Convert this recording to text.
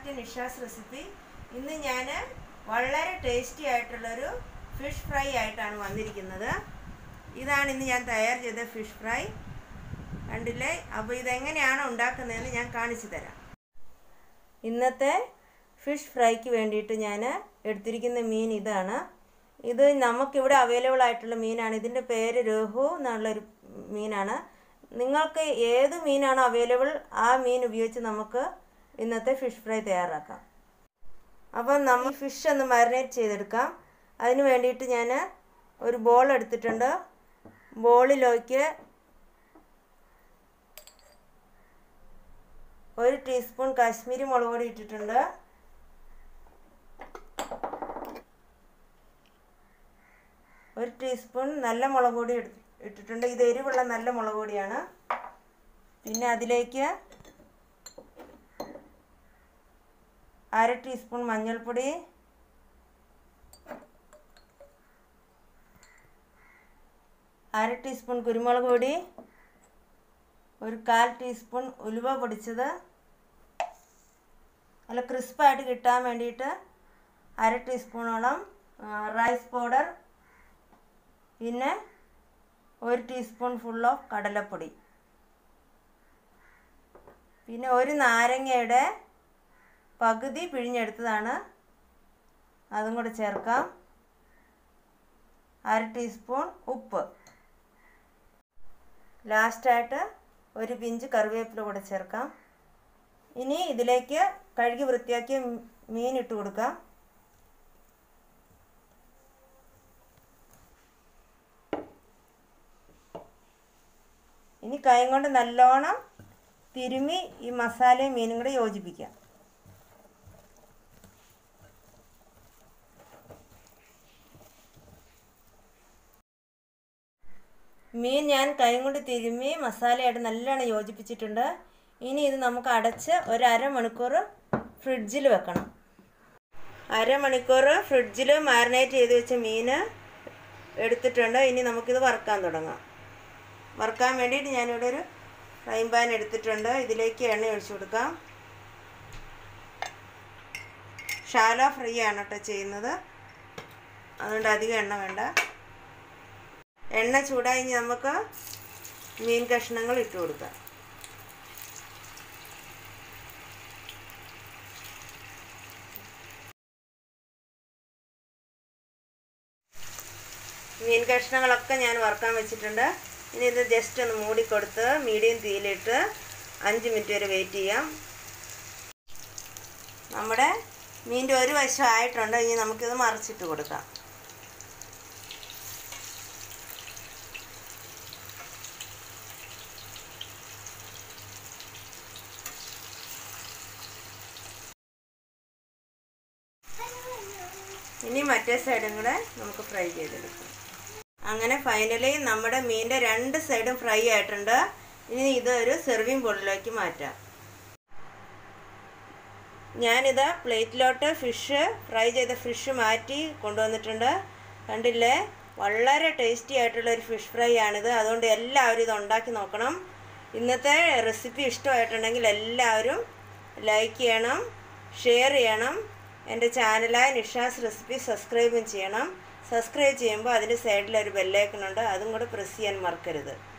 to Nisha's recipe ഇന്ന് ഞാൻ വളരെ ടേസ്റ്റി ആയിട്ടുള്ളൊരു ഫിഷ് ഫ്രൈ ആയിട്ടാണ് വന്നിരിക്കുന്നത് ഇതാണ് ഇന്ന് ഞാൻ തയ്യാർ ചെയ്ത ഫിഷ് ഫ്രൈ കണ്ടില്ലേ അപ്പോൾ ഇതെങ്ങനെയാണ് ഉണ്ടാക്കുന്നതെന്ന് ഞാൻ കാണിച്ചു തരാം ഇന്നത്തെ ഫിഷ് ഫ്രൈക്ക് വേണ്ടിയിട്ട് ഞാൻ എടുത്തിരിക്കുന്ന മീൻ ഇതാണ് ഇത് നമുക്കിവിടെ അവൈലബിൾ ആയിട്ടുള്ള മീനാണ് ഇതിൻ്റെ പേര് രോഹു എന്നുള്ളൊരു മീനാണ് നിങ്ങൾക്ക് ഏത് മീനാണോ അവൈലബിൾ ആ മീൻ ഉപയോഗിച്ച് നമുക്ക് ഇന്നത്തെ ഫിഷ് ഫ്രൈ തയ്യാറാക്കാം അപ്പം നമ്മൾ ഫിഷ് ഒന്ന് മാരിനേറ്റ് ചെയ്തെടുക്കാം അതിന് വേണ്ടിയിട്ട് ഞാൻ ഒരു ബോൾ എടുത്തിട്ടുണ്ട് ബോളിലേക്ക് ഒരു ടീസ്പൂൺ കാശ്മീരി മുളക് പൊടി ഇട്ടിട്ടുണ്ട് ഒരു ടീസ്പൂൺ നല്ല മുളക് പൊടി ഇട്ടിട്ടുണ്ട് ഇത് എരിവുള്ള നല്ല മുളക് പൊടിയാണ് പിന്നെ അതിലേക്ക് അര ടീസ്പൂൺ മഞ്ഞൾപ്പൊടി അര ടീസ്പൂൺ കുരുമുളക് പൊടി ഒരു കാൽ ടീസ്പൂൺ ഉലുവ പൊടിച്ചത് നല്ല ക്രിസ്പായിട്ട് കിട്ടാൻ വേണ്ടിയിട്ട് അര ടീസ്പൂണോളം റൈസ് പൗഡർ പിന്നെ ഒരു ടീസ്പൂൺ ഫുൾ ഓഫ് കടലപ്പൊടി പിന്നെ ഒരു നാരങ്ങയുടെ പകുതി പിഴിഞ്ഞെടുത്തതാണ് അതും കൂടെ ചേർക്കാം അര ടീസ്പൂൺ ഉപ്പ് ലാസ്റ്റായിട്ട് ഒരു പിഞ്ച് കറിവേപ്പില കൂടെ ചേർക്കാം ഇനി ഇതിലേക്ക് കഴുകി വൃത്തിയാക്കിയ മീൻ ഇട്ട് കൊടുക്കാം ഇനി കൈ കൊണ്ട് നല്ലോണം തിരുമി ഈ മസാലയും മീനും കൂടെ യോജിപ്പിക്കാം മീൻ ഞാൻ കൈ കൊണ്ട് തിരുമ്മി മസാലയായിട്ട് നല്ലോണം യോജിപ്പിച്ചിട്ടുണ്ട് ഇനി ഇത് നമുക്ക് അടച്ച് ഒരു അരമണിക്കൂർ ഫ്രിഡ്ജിൽ വെക്കണം അരമണിക്കൂർ ഫ്രിഡ്ജിൽ മാരിനേറ്റ് ചെയ്ത് വെച്ച മീൻ എടുത്തിട്ടുണ്ട് ഇനി നമുക്കിത് വറുക്കാൻ തുടങ്ങാം വറുക്കാൻ വേണ്ടിയിട്ട് ഞാനിവിടെ ഒരു ഫ്രൈ പാൻ എടുത്തിട്ടുണ്ട് ഇതിലേക്ക് എണ്ണ ഒഴിച്ചു കൊടുക്കാം ഷാലോ ഫ്രൈ ആണ് കേട്ടോ ചെയ്യുന്നത് അതുകൊണ്ട് അധികം എണ്ണ വേണ്ട എണ്ണ ചൂടായി നമുക്ക് മീൻ കഷ്ണങ്ങൾ ഇട്ട് കൊടുക്കാം മീൻ കഷ്ണങ്ങളൊക്കെ ഞാൻ വറുക്കാൻ വെച്ചിട്ടുണ്ട് ഇനി ഇത് ജസ്റ്റ് ഒന്ന് മൂടിക്കൊടുത്ത് മീഡിയം തീയിലിട്ട് അഞ്ച് മിനിറ്റ് വരെ വെയിറ്റ് ചെയ്യാം നമ്മുടെ മീൻ്റെ ഒരു വശം ആയിട്ടുണ്ട് ഇനി നമുക്കിത് മറിച്ചിട്ട് കൊടുക്കാം ഇനി മറ്റേ സൈഡും കൂടെ നമുക്ക് ഫ്രൈ ചെയ്തെടുക്കാം അങ്ങനെ ഫൈനലി നമ്മുടെ മീൻ്റെ രണ്ട് സൈഡും ഫ്രൈ ആയിട്ടുണ്ട് ഇനി ഇത് ഒരു സെർവിങ് ബോളിലേക്ക് മാറ്റാം ഞാനിത് പ്ലേറ്റിലോട്ട് ഫിഷ് ഫ്രൈ ചെയ്ത ഫിഷ് മാറ്റി കൊണ്ടുവന്നിട്ടുണ്ട് കണ്ടില്ലേ വളരെ ടേസ്റ്റി ആയിട്ടുള്ള ഒരു ഫിഷ് ഫ്രൈ ആണിത് അതുകൊണ്ട് എല്ലാവരും ഇത് ഉണ്ടാക്കി നോക്കണം ഇന്നത്തെ റെസിപ്പി ഇഷ്ടമായിട്ടുണ്ടെങ്കിൽ എല്ലാവരും ലൈക്ക് ചെയ്യണം ഷെയർ ചെയ്യണം എൻ്റെ ചാനലായ നിഷാസ് റെസിപ്പി സബ്സ്ക്രൈബും ചെയ്യണം സബ്സ്ക്രൈബ് ചെയ്യുമ്പോൾ അതിൻ്റെ സൈഡിൽ ഒരു ബെല്ലൈക്കൺ ഉണ്ട് അതും കൂടെ പ്രസ് ചെയ്യാൻ മറക്കരുത്